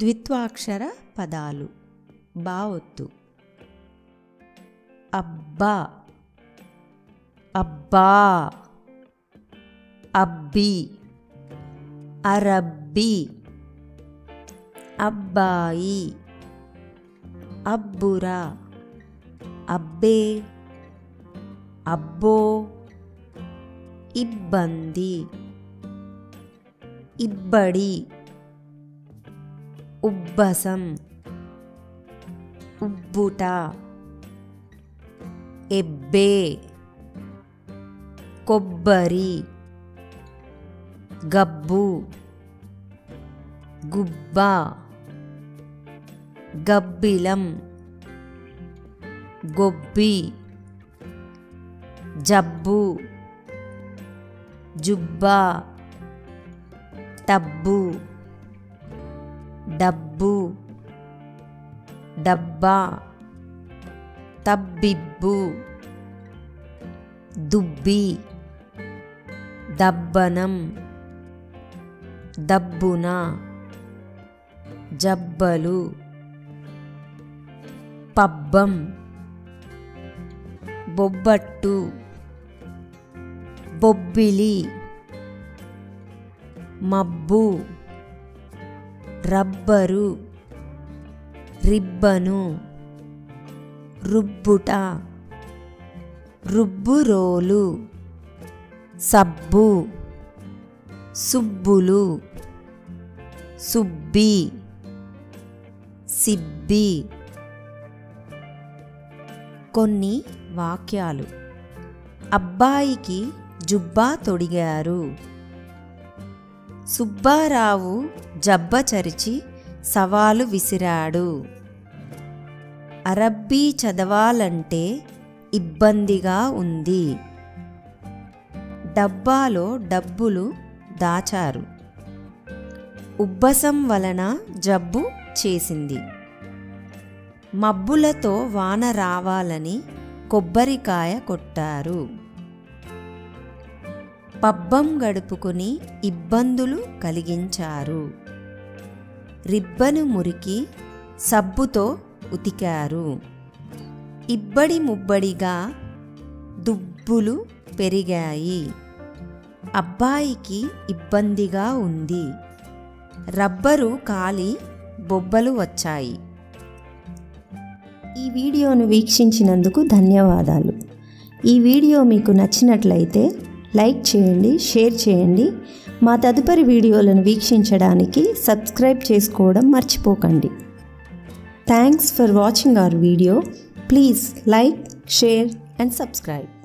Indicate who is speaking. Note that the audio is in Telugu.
Speaker 1: ద్విత్వాక్షర పదాలు బావొత్తు అబ్బా అబ్బా అబ్బి అరబ్బి అబ్బాయి అబ్బురా అబ్బే అబ్బో ఇబ్బంది ఇబ్బడి ఉబ్బసం ఉబ్బుట ఎబ్బే కొబ్బరి గబ్బు గుబ్బ గబ్బిలం గొబ్బి జబ్బు జుబ్బా టబ్బు డబ్బు డబ్బా తబ్బిబ్బు దుబ్బి దబ్బనం దబ్బున జబ్బలు పబ్బం బొబ్బట్టు బొబ్బిలి మబ్బు రబ్బరు రిబ్బను రుబ్బుట రుబ్బురోలు సబ్బు సుబ్బులు సుబ్బి సిబ్బి కొన్ని వాక్యాలు అబ్బాయికి జుబ్బా తొడిగారు సుబ్బారావు జబ్బ చరిచి సవాలు విసిరాడు అరబ్బీ చదవాలంటే ఇబ్బందిగా ఉంది డబ్బాలో డబ్బులు దాచారు ఉబ్బసం వలన జబ్బు చేసింది మబ్బులతో వాన రావాలని కొబ్బరికాయ కొట్టారు పబ్బం గడుపుకుని ఇబ్బందులు కలిగించారు రిబ్బను మురికి సబ్బుతో ఉతికారు ఇబ్బడి ముబ్బడిగా దుబ్బులు పెరిగాయి అబ్బాయికి ఇబ్బందిగా ఉంది రబ్బరు కాలి బొబ్బలు వచ్చాయి
Speaker 2: ఈ వీడియోను వీక్షించినందుకు ధన్యవాదాలు ఈ వీడియో మీకు నచ్చినట్లయితే లైక్ చేయండి షేర్ చేయండి మా తదుపరి వీడియోలను వీక్షించడానికి సబ్స్క్రైబ్ చేసుకోవడం మర్చిపోకండి thanks for watching our video please like share and subscribe